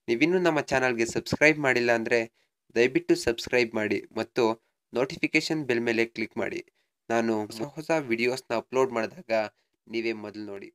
ನೀವಿನ್ನೂ ನಮ್ಮ ಚಾನಲ್ಗೆ ಸಬ್ಸ್ಕ್ರೈಬ್ ಮಾಡಿಲ್ಲ ಅಂದರೆ ದಯವಿಟ್ಟು ಸಬ್ಸ್ಕ್ರೈಬ್ ಮಾಡಿ ಮತ್ತು ನೋಟಿಫಿಕೇಷನ್ ಬೆಲ್ ಮೇಲೆ ಕ್ಲಿಕ್ ಮಾಡಿ ನಾನು ಹೊಸ ಹೊಸ ವಿಡಿಯೋಸ್ನ ಅಪ್ಲೋಡ್ ಮಾಡಿದಾಗ ನೀವೇ ಮೊದಲು ನೋಡಿ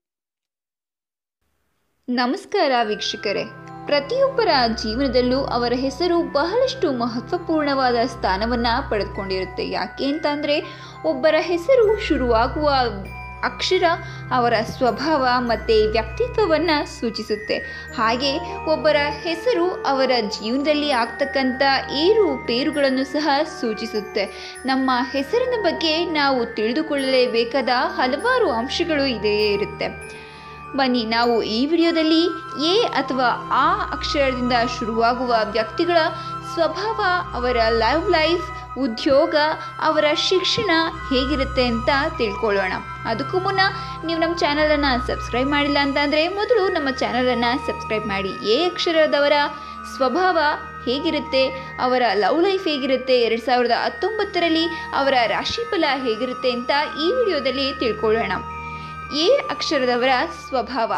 ನಮಸ್ಕಾರ ವೀಕ್ಷಕರೇ ಪ್ರತಿಯೊಬ್ಬರ ಜೀವನದಲ್ಲೂ ಅವರ ಹೆಸರು ಬಹಳಷ್ಟು ಮಹತ್ವಪೂರ್ಣವಾದ ಸ್ಥಾನವನ್ನು ಪಡೆದುಕೊಂಡಿರುತ್ತೆ ಯಾಕೆ ಅಂತಂದರೆ ಒಬ್ಬರ ಹೆಸರು ಶುರುವಾಗುವ ಅಕ್ಷರ ಅವರ ಸ್ವಭಾವ ಮತ್ತು ವ್ಯಕ್ತಿತ್ವವನ್ನು ಸೂಚಿಸುತ್ತೆ ಹಾಗೆ ಒಬ್ಬರ ಹೆಸರು ಅವರ ಜೀವನದಲ್ಲಿ ಆಗ್ತಕ್ಕಂಥ ಏರು ಪೇರುಗಳನ್ನು ಸಹ ಸೂಚಿಸುತ್ತೆ ನಮ್ಮ ಹೆಸರಿನ ಬಗ್ಗೆ ನಾವು ತಿಳಿದುಕೊಳ್ಳಲೇಬೇಕಾದ ಹಲವಾರು ಅಂಶಗಳು ಇದೇ ಇರುತ್ತೆ ಬನ್ನಿ ನಾವು ಈ ವಿಡಿಯೋದಲ್ಲಿ ಎ ಅಥವಾ ಆ ಅಕ್ಷರದಿಂದ ಶುರುವಾಗುವ ವ್ಯಕ್ತಿಗಳ ಸ್ವಭಾವ ಅವರ ಲವ್ ಲೈಫ್ ಉದ್ಯೋಗ ಅವರ ಶಿಕ್ಷಣ ಹೇಗಿರುತ್ತೆ ಅಂತ ತಿಳ್ಕೊಳ್ಳೋಣ ಅದಕ್ಕೂ ಮುನ್ನ ನೀವು ನಮ್ಮ ಚಾನಲನ್ನು ಸಬ್ಸ್ಕ್ರೈಬ್ ಮಾಡಿಲ್ಲ ಅಂತಂದರೆ ಮೊದಲು ನಮ್ಮ ಚಾನಲನ್ನು ಸಬ್ಸ್ಕ್ರೈಬ್ ಮಾಡಿ ಎ ಅಕ್ಷರದವರ ಸ್ವಭಾವ ಹೇಗಿರುತ್ತೆ ಅವರ ಲವ್ ಲೈಫ್ ಹೇಗಿರುತ್ತೆ ಎರಡು ಸಾವಿರದ ಹತ್ತೊಂಬತ್ತರಲ್ಲಿ ಅವರ ರಾಶಿಫಲ ಹೇಗಿರುತ್ತೆ ಅಂತ ಈ ವಿಡಿಯೋದಲ್ಲಿ ತಿಳ್ಕೊಳ್ಳೋಣ ಎ ಅಕ್ಷರದವರ ಸ್ವಭಾವ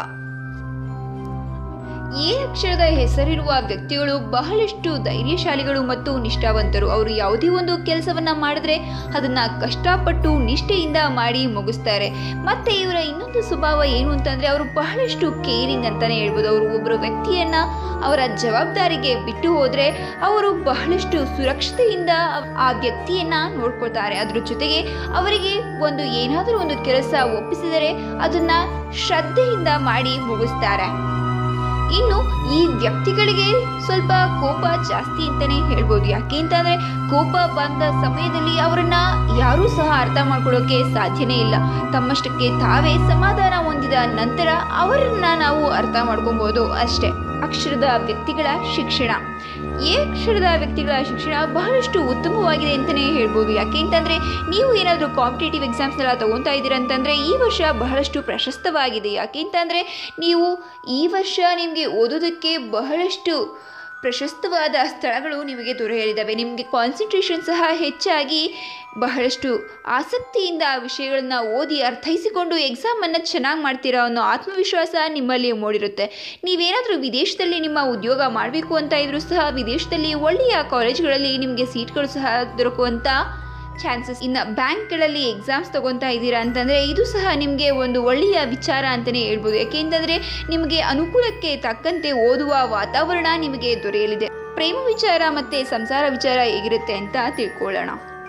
ಎ ಅಕ್ಷರದ ಹೆಸರಿರುವ ವ್ಯಕ್ತಿಗಳು ಬಹಳಷ್ಟು ಧೈರ್ಯಶಾಲಿಗಳು ಮತ್ತು ನಿಷ್ಠಾವಂತರು ಅವರು ಯಾವುದೇ ಒಂದು ಕೆಲಸವನ್ನ ಮಾಡಿದ್ರೆ ಅದನ್ನ ಕಷ್ಟಪಟ್ಟು ನಿಷ್ಠೆಯಿಂದ ಮಾಡಿ ಮುಗಿಸ್ತಾರೆ ಮತ್ತೆ ಇವರ ಇನ್ನೊಂದು ಸ್ವಭಾವ ಏನು ಅಂತಂದ್ರೆ ಅವರು ಬಹಳಷ್ಟು ಕೇರಿಂಗ್ ಅಂತಾನೆ ಹೇಳ್ಬೋದು ಅವರು ಒಬ್ಬರು ವ್ಯಕ್ತಿಯನ್ನ ಅವರ ಜವಾಬ್ದಾರಿಗೆ ಬಿಟ್ಟು ಹೋದ್ರೆ ಅವರು ಬಹಳಷ್ಟು ಸುರಕ್ಷತೆಯಿಂದ ಆ ವ್ಯಕ್ತಿಯನ್ನ ನೋಡ್ಕೊಳ್ತಾರೆ ಅದ್ರ ಜೊತೆಗೆ ಅವರಿಗೆ ಒಂದು ಏನಾದರೂ ಒಂದು ಕೆಲಸ ಒಪ್ಪಿಸಿದರೆ ಅದನ್ನ ಶ್ರದ್ಧೆಯಿಂದ ಮಾಡಿ ಮುಗಿಸ್ತಾರೆ ಇನ್ನು ಈ ವ್ಯಕ್ತಿಗಳಿಗೆ ಸ್ವಲ್ಪ ಕೋಪ ಜಾಸ್ತಿ ಅಂತಾನೆ ಹೇಳ್ಬೋದು ಯಾಕೆ ಅಂತಂದ್ರೆ ಕೋಪ ಬಂದ ಸಮಯದಲ್ಲಿ ಅವರನ್ನ ಯಾರೂ ಸಹ ಅರ್ಥ ಮಾಡ್ಕೊಳ್ಳೋಕೆ ಸಾಧ್ಯನೇ ಇಲ್ಲ ತಮ್ಮಷ್ಟಕ್ಕೆ ತಾವೇ ಸಮಾಧಾನ ಹೊಂದಿದ ನಂತರ ಅವರನ್ನ ನಾವು ಅರ್ಥ ಮಾಡ್ಕೊಬಹುದು ಅಷ್ಟೇ ಅಕ್ಷರದ ವ್ಯಕ್ತಿಗಳ ಶಿಕ್ಷಣ ಈ ಅಕ್ಷರದ ವ್ಯಕ್ತಿಗಳ ಶಿಕ್ಷಣ ಬಹಳಷ್ಟು ಉತ್ತಮವಾಗಿದೆ ಅಂತಲೇ ಹೇಳ್ಬೋದು ಯಾಕೆ ಅಂತಂದರೆ ನೀವು ಏನಾದರೂ ಕಾಂಪಿಟೇಟಿವ್ ಎಕ್ಸಾಮ್ಸ್ನೆಲ್ಲ ತಗೊತಾ ಇದ್ದೀರಾ ಅಂತಂದರೆ ಈ ವರ್ಷ ಬಹಳಷ್ಟು ಪ್ರಶಸ್ತವಾಗಿದೆ ಯಾಕೆ ಅಂತಂದರೆ ನೀವು ಈ ವರ್ಷ ನಿಮಗೆ ಓದೋದಕ್ಕೆ ಬಹಳಷ್ಟು ಪ್ರಶಸ್ತವಾದ ಸ್ಥಳಗಳು ನಿಮಗೆ ದೊರೆಯಲಿದ್ದಾವೆ ನಿಮಗೆ ಕಾನ್ಸಂಟ್ರೇಷನ್ ಸಹ ಹೆಚ್ಚಾಗಿ ಬಹಳಷ್ಟು ಆಸಕ್ತಿಯಿಂದ ಆ ವಿಷಯಗಳನ್ನು ಓದಿ ಅರ್ಥೈಸಿಕೊಂಡು ಎಕ್ಸಾಮನ್ನು ಚೆನ್ನಾಗಿ ಮಾಡ್ತೀರಾ ಅನ್ನೋ ಆತ್ಮವಿಶ್ವಾಸ ನಿಮ್ಮಲ್ಲಿ ಮೂಡಿರುತ್ತೆ ನೀವೇನಾದರೂ ವಿದೇಶದಲ್ಲಿ ನಿಮ್ಮ ಉದ್ಯೋಗ ಮಾಡಬೇಕು ಅಂತ ಇದ್ರೂ ಸಹ ವಿದೇಶದಲ್ಲಿ ಒಳ್ಳೆಯ ಕಾಲೇಜ್ಗಳಲ್ಲಿ ನಿಮಗೆ ಸೀಟ್ಗಳು ಸಹ ದೊರಕುವಂಥ ಚಾನ್ಸಸ್ ಇನ್ನು ಬ್ಯಾಂಕ್ಗಳಲ್ಲಿ ಎಕ್ಸಾಮ್ಸ್ ತಗೊತಾ ಇದ್ದೀರಾ ಅಂತಂದರೆ ಇದು ಸಹ ನಿಮಗೆ ಒಂದು ಒಳ್ಳೆಯ ವಿಚಾರ ಅಂತಲೇ ಹೇಳ್ಬೋದು ಯಾಕೆಂತಂದರೆ ನಿಮಗೆ ಅನುಕೂಲಕ್ಕೆ ತಕ್ಕಂತೆ ಓದುವ ವಾತಾವರಣ ನಿಮಗೆ ದೊರೆಯಲಿದೆ ಪ್ರೇಮ ವಿಚಾರ ಮತ್ತು ಸಂಸಾರ ವಿಚಾರ ಹೇಗಿರುತ್ತೆ ಅಂತ ತಿಳ್ಕೊಳ್ಳೋಣ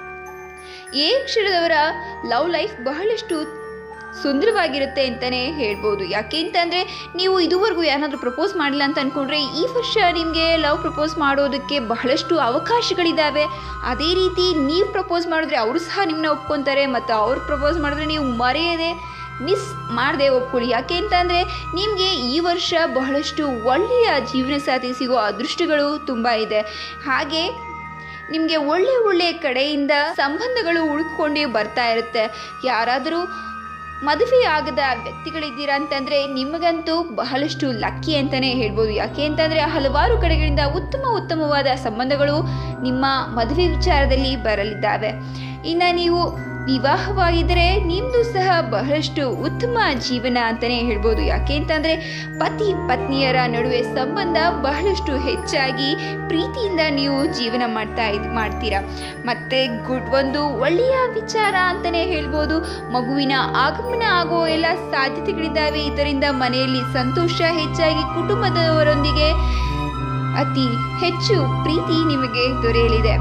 ಎ ಅಕ್ಷರದವರ ಲವ್ ಲೈಫ್ ಬಹಳಷ್ಟು ಸುಂದರವಾಗಿರುತ್ತೆ ಅಂತಲೇ ಹೇಳ್ಬೋದು ಯಾಕೆ ಅಂತಂದರೆ ನೀವು ಇದುವರೆಗೂ ಯಾರಾದರೂ ಪ್ರಪೋಸ್ ಮಾಡಿಲ್ಲ ಅಂತ ಅಂದ್ಕೊಂಡ್ರೆ ಈ ವರ್ಷ ನಿಮಗೆ ಲವ್ ಪ್ರಪೋಸ್ ಮಾಡೋದಕ್ಕೆ ಬಹಳಷ್ಟು ಅವಕಾಶಗಳಿದ್ದಾವೆ ಅದೇ ರೀತಿ ನೀವು ಪ್ರಪೋಸ್ ಮಾಡಿದ್ರೆ ಅವರು ಸಹ ನಿಮ್ಮನ್ನ ಒಪ್ಕೊತಾರೆ ಮತ್ತು ಅವ್ರು ಪ್ರಪೋಸ್ ಮಾಡಿದ್ರೆ ನೀವು ಮರೆಯದೆ ಮಿಸ್ ಮಾಡದೆ ಒಪ್ಕೊಳ್ಳಿ ಯಾಕೆ ಅಂತಂದರೆ ನಿಮಗೆ ಈ ವರ್ಷ ಬಹಳಷ್ಟು ಒಳ್ಳೆಯ ಜೀವನ ಸಾಥಿ ಸಿಗೋ ಅದೃಷ್ಟಗಳು ತುಂಬ ಇದೆ ಹಾಗೆ ನಿಮಗೆ ಒಳ್ಳೆ ಒಳ್ಳೆ ಕಡೆಯಿಂದ ಸಂಬಂಧಗಳು ಉಳ್ಕೊಂಡೇ ಬರ್ತಾ ಇರುತ್ತೆ ಯಾರಾದರೂ ಮದುವೆ ಆಗದ ವ್ಯಕ್ತಿಗಳಿದ್ದೀರಾ ಅಂತಂದರೆ ನಿಮಗಂತೂ ಬಹಳಷ್ಟು ಲಕ್ಕಿ ಅಂತಲೇ ಹೇಳ್ಬೋದು ಯಾಕೆ ಅಂತಂದರೆ ಹಲವಾರು ಕಡೆಗಳಿಂದ ಉತ್ತಮ ಉತ್ತಮವಾದ ಸಂಬಂಧಗಳು ನಿಮ್ಮ ಮದುವೆ ವಿಚಾರದಲ್ಲಿ ಬರಲಿದ್ದಾವೆ ಇನ್ನು ನೀವು ವಿವಾಹವಾಗಿದ್ದರೆ ನಿಮ್ಮದು ಸಹ ಬಹಳಷ್ಟು ಉತ್ತಮ ಜೀವನ ಅಂತಲೇ ಹೇಳ್ಬೋದು ಯಾಕೆ ಅಂತಂದರೆ ಪತಿ ಪತ್ನಿಯರ ನಡುವೆ ಸಂಬಂಧ ಬಹಳಷ್ಟು ಹೆಚ್ಚಾಗಿ ಪ್ರೀತಿಯಿಂದ ನೀವು ಜೀವನ ಮಾಡ್ತಾ ಇದ್ ಮಾಡ್ತೀರಾ ಮತ್ತು ಗುಡ್ ಒಂದು ಒಳ್ಳೆಯ ವಿಚಾರ ಅಂತಲೇ ಹೇಳ್ಬೋದು ಮಗುವಿನ ಆಗಮನ ಆಗೋ ಎಲ್ಲ ಸಾಧ್ಯತೆಗಳಿದ್ದಾವೆ ಇದರಿಂದ ಮನೆಯಲ್ಲಿ ಸಂತೋಷ ಹೆಚ್ಚಾಗಿ ಕುಟುಂಬದವರೊಂದಿಗೆ ಅತಿ ಹೆಚ್ಚು ಪ್ರೀತಿ ನಿಮಗೆ ದೊರೆಯಲಿದೆ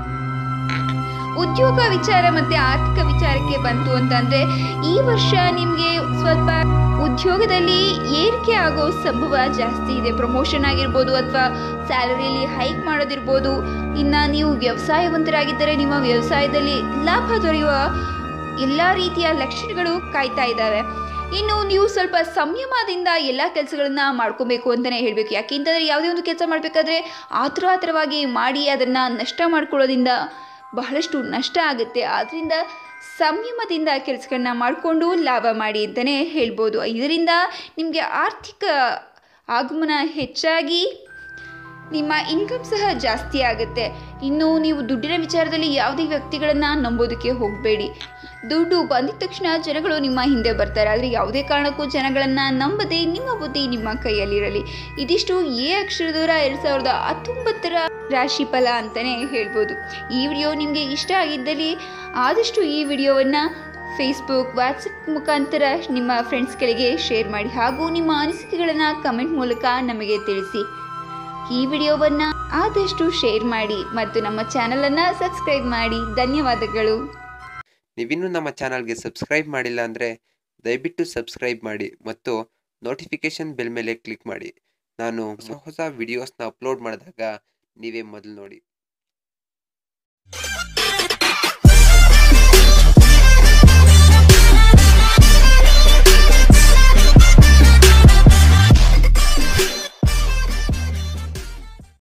ಉದ್ಯೋಗ ವಿಚಾರ ಮತ್ತೆ ಆರ್ಥಿಕ ವಿಚಾರಕ್ಕೆ ಬಂತು ಅಂತಂದ್ರೆ ಈ ವರ್ಷ ನಿಮಗೆ ಸ್ವಲ್ಪ ಉದ್ಯೋಗದಲ್ಲಿ ಏರಿಕೆ ಆಗೋ ಸಂಭವ ಜಾಸ್ತಿ ಇದೆ ಪ್ರಮೋಷನ್ ಆಗಿರ್ಬೋದು ಅಥವಾ ಸ್ಯಾಲರಿಯಲ್ಲಿ ಹೈಕ್ ಮಾಡೋದಿರ್ಬೋದು ಇನ್ನು ನೀವು ವ್ಯವಸಾಯವಂತರಾಗಿದ್ದರೆ ನಿಮ್ಮ ವ್ಯವಸಾಯದಲ್ಲಿ ಲಾಭ ದೊರೆಯುವ ಎಲ್ಲ ರೀತಿಯ ಲಕ್ಷಣಗಳು ಕಾಯ್ತಾ ಇದ್ದಾವೆ ಇನ್ನು ನೀವು ಸ್ವಲ್ಪ ಸಂಯಮದಿಂದ ಎಲ್ಲ ಕೆಲಸಗಳನ್ನ ಮಾಡ್ಕೋಬೇಕು ಅಂತಲೇ ಹೇಳಬೇಕು ಯಾಕೆಂತಂದರೆ ಯಾವುದೇ ಒಂದು ಕೆಲಸ ಮಾಡಬೇಕಾದ್ರೆ ಆತುರ ಆತುರವಾಗಿ ಮಾಡಿ ಅದನ್ನು ನಷ್ಟ ಮಾಡ್ಕೊಳ್ಳೋದ್ರಿಂದ ಬಹಳಷ್ಟು ನಷ್ಟ ಆಗುತ್ತೆ ಆದ್ದರಿಂದ ಸಂಯಮದಿಂದ ಕೆಲಸಗಳನ್ನ ಮಾಡಿಕೊಂಡು ಲಾಭ ಮಾಡಿ ಅಂತಲೇ ಹೇಳ್ಬೋದು ಇದರಿಂದ ನಿಮಗೆ ಆರ್ಥಿಕ ಆಗಮನ ಹೆಚ್ಚಾಗಿ ನಿಮ್ಮ ಇನ್ಕಮ್ ಸಹ ಜಾಸ್ತಿ ಆಗುತ್ತೆ ಇನ್ನು ನೀವು ದುಡ್ಡಿನ ವಿಚಾರದಲ್ಲಿ ಯಾವುದೇ ವ್ಯಕ್ತಿಗಳನ್ನು ನಂಬೋದಕ್ಕೆ ಹೋಗಬೇಡಿ ದುಡ್ಡು ಬಂದಿದ ತಕ್ಷಣ ಜನಗಳು ನಿಮ್ಮ ಹಿಂದೆ ಬರ್ತಾರೆ ಆದರೆ ಯಾವುದೇ ಕಾರಣಕ್ಕೂ ಜನಗಳನ್ನು ನಂಬದೆ ನಿಮ್ಮ ಬುದ್ಧಿ ನಿಮ್ಮ ಕೈಯಲ್ಲಿರಲಿ ಇದಿಷ್ಟು ಎ ಅಕ್ಷರದವರ ಎರಡು ಸಾವಿರದ ಹತ್ತೊಂಬತ್ತರ ರಾಶಿ ಫಲ ಅಂತಲೇ ಹೇಳ್ಬೋದು ಈ ವಿಡಿಯೋ ನಿಮಗೆ ಇಷ್ಟ ಆಗಿದ್ದಲ್ಲಿ ಆದಷ್ಟು ಈ ವಿಡಿಯೋವನ್ನು ಫೇಸ್ಬುಕ್ ವಾಟ್ಸಪ್ ಮುಖಾಂತರ ನಿಮ್ಮ ಫ್ರೆಂಡ್ಸ್ಗಳಿಗೆ ಶೇರ್ ಮಾಡಿ ಹಾಗೂ ನಿಮ್ಮ ಅನಿಸಿಕೆಗಳನ್ನು ಕಮೆಂಟ್ ಮೂಲಕ ನಮಗೆ ತಿಳಿಸಿ ಈ ವಿಡಿಯೋವನ್ನು ಆದಷ್ಟು ಶೇರ್ ಮಾಡಿ ಮತ್ತು ನಮ್ಮ ಚಾನಲನ್ನು ಸಬ್ಸ್ಕ್ರೈಬ್ ಮಾಡಿ ಧನ್ಯವಾದಗಳು ನೀವಿನ್ನೂ ನಮ್ಮ ಚಾನಲ್ಗೆ ಸಬ್ಸ್ಕ್ರೈಬ್ ಮಾಡಿಲ್ಲ ಅಂದರೆ ದಯವಿಟ್ಟು ಸಬ್ಸ್ಕ್ರೈಬ್ ಮಾಡಿ ಮತ್ತು ನೋಟಿಫಿಕೇಷನ್ ಬೆಲ್ ಮೇಲೆ ಕ್ಲಿಕ್ ಮಾಡಿ ನಾನು ಹೊಸ ಹೊಸ ವಿಡಿಯೋಸ್ನ ಅಪ್ಲೋಡ್ ಮಾಡಿದಾಗ ನೀವೇ ಮೊದಲು ನೋಡಿ